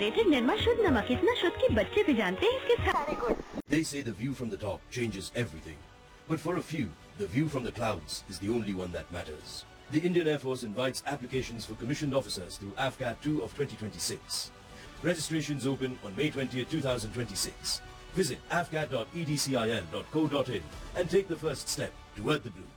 Refrigerated Nirma शुद्ध नमक इतना शुद्ध कि बच्चे भी जानते हैं इसके सारे गुण They say the view from the top changes everything. But for a few, the view from the clouds is the only one that matters. The Indian Air Force invites applications for commissioned officers through AFCAT 2 of 2026. Registrations open on May 20th, 2026. Visit afcat.edcil.co.in and take the first step toward the blue.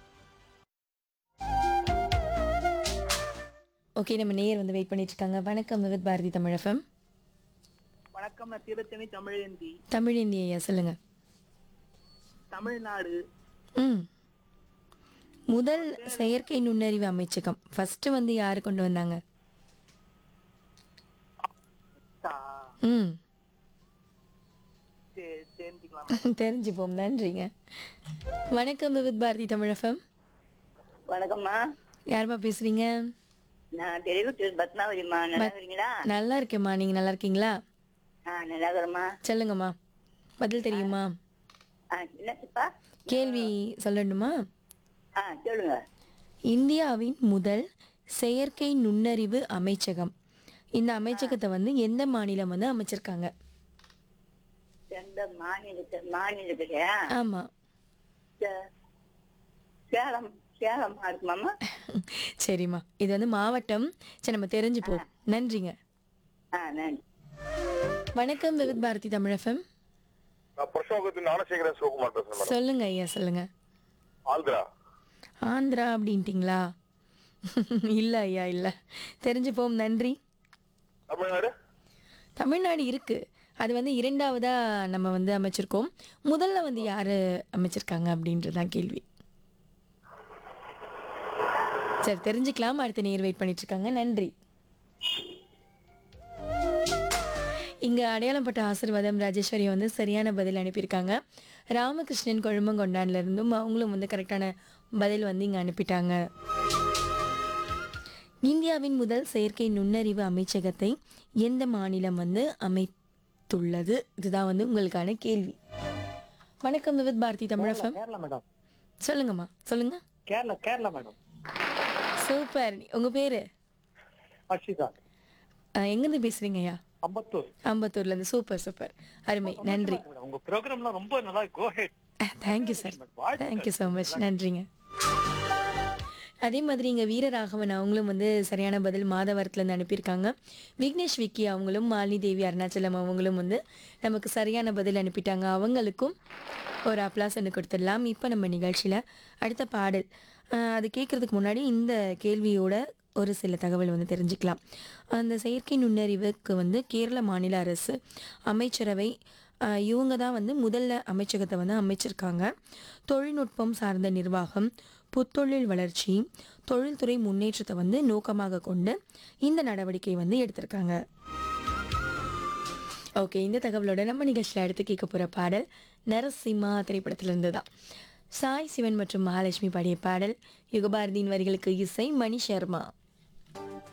Okay நம்ம நேயர் வந்து wait பண்ணிட்டு இருக்காங்க வணக்கம் with Bharathi Tamil FM வணக்கம் நான் திருத்தணி தமிழேந்தி தமிழ் இந்திய ஐயா சொல்லுங்க தமிழ்நாடு ம் முதல் செயற்கை நுண்ணறிவு அமைச்சகம் ஃபர்ஸ்ட் வந்து யாரு கொண்டு வந்தாங்க தா- ம் தே- தெரிஞ்சுக்கலாம் தெரிஞ்சுப்போம் நன்றிங்க வணக்கம் வித் பாரதி தமிழ் எஃப்எம் வணக்கம்மா யாருமா பேசுறீங்க நான் தெளிவுத்தூர் பத்மாவதிம்மா நல்லா இருக்கீங்களா நல்லா இருக்கேம்மா நீங்க நல்லா இருக்கீங்களா ஆ நல்லா இருக்கிறேம்மா சொல்லுங்கம்மா பதில் தெரியுமா ஆ என்னப்பா கேள்வி சொல்லணுமா ஆ சொல்லுங்க இந்தியாவின் முதல் செயற்கை நுண்ணறிவு அமைச்சகம் இந்த அமைச்சகத்தை வந்து எந்த மாநிலம் வந்து அமைச்சிருக்காங்க எந்த மாநிலத்து மாநிலத்துலையா ஆமா சே- சேலம் சேலமா இருக்குமாம்மா சரிம்மா இது வந்து மாவட்டம் சரி நம்ம தெரிஞ்சுப்போம் நன்றிங்க ஆ நன்றி வணக்கம் விவித் பாரதி தமிழ் எஃப்எம் நான் பிரசோகத்தின் ஞானசேகரன் சிவகுமார் பேசுறேன் மேடம் சொல்லுங்க ஐயா சொல்லுங்க ஆந்திரா ஆந்திரா அப்படின்ட்டிங்களா இல்ல ஐயா இல்ல தெரிஞ்சுப்போம் நன்றி தமிழ்நாடு தமிழ்நாடு இருக்கு அது வந்து இரண்டாவதா நம்ம வந்து அமைச்சிருக்கோம் முதல்ல வந்து யாரு அமைச்சிருக்காங்க அப்படின்றதான் கேள்வி சரி தெரிஞ்சுக்கலாம் அடுத்த நேர் வெயிட் பண்ணிட்டு இருக்காங்க நன்றி இங்க அடையாளப்பட்ட ஆசீர்வாதம் ராஜேஸ்வரி வந்து சரியான பதில் அனுப்பியிருக்காங்க ராமகிருஷ்ணன் கொழுமங்கொண்டான்ல இருந்தும் அவங்களும் வந்து கரெக்டான பதில் வந்து இங்க அனுப்பிட்டாங்க இந்தியாவின் முதல் செயற்கை நுண்ணறிவு அமைச்சகத்தை எந்த மாநிலம் வந்து அமைத்துள்ளது இதுதான் வந்து உங்களுக்கான கேள்வி வணக்கம் விவித் பாரதி தமிழகம் கேரளா மேடம் சொல்லுங்கம்மா சொல்லுங்க கேரளா கேரளா மேடம் சூப்பர் உங்க பேரு அர்ஷிதா அஹ், எங்கிருந்து பேசுறீங்க ஐயா அம்பத்தூர் அம்பத்தூர்ல இருந்து சூப்பர் சூப்பர் அருமை நன்றி மேடம், உங்க ப்ரோக்ராம்லாம் ரொம்ப நல்லா go ahead thank you sir thank you so much நன்றிங்க அதே மாதிரி இங்கே வீரராகவன் அவங்களும் வந்து சரியான பதில் மாதவரத்துலேருந்து அனுப்பியிருக்காங்க விக்னேஷ் விக்கி அவங்களும் மாலினி தேவி அருணாச்சலம் அவங்களும் வந்து நமக்கு சரியான பதில் அனுப்பிட்டாங்க அவங்களுக்கும் ஒரு அப்ளாஸ் ஒன்று கொடுத்துடலாம் இப்போ நம்ம நிகழ்ச்சியில் அடுத்த பாடல் அஹ் அது கேட்குறதுக்கு முன்னாடி இந்த கேள்வியோட ஒரு சில தகவல் வந்து தெரிஞ்சுக்கலாம் அந்த செயற்கை நுண்ணறிவுக்கு வந்து கேரள மாநில அரசு அமைச்சரவை ஆஹ் இவங்க தான் வந்து முதல்ல அமைச்சகத்தை வந்து அமைச்சிருக்காங்க தொழில்நுட்பம் சார்ந்த நிர்வாகம் புத்தொழில் வளர்ச்சி தொழில்துறை முன்னேற்றத்தை வந்து நோக்கமாக கொண்டு இந்த நடவடிக்கை வந்து எடுத்திருக்காங்க ஓகே இந்த தகவலோட நம்ம நிகழ்ச்சியில் அடுத்து கேட்க போகிற பாடல் நரசிம்மா திரைப்படத்திலிருந்து தான் சாய் சிவன் மற்றும் மகாலட்சுமி பாடிய பாடல் யுகபாரதியின் வரிகளுக்கு இசை மணி சர்மா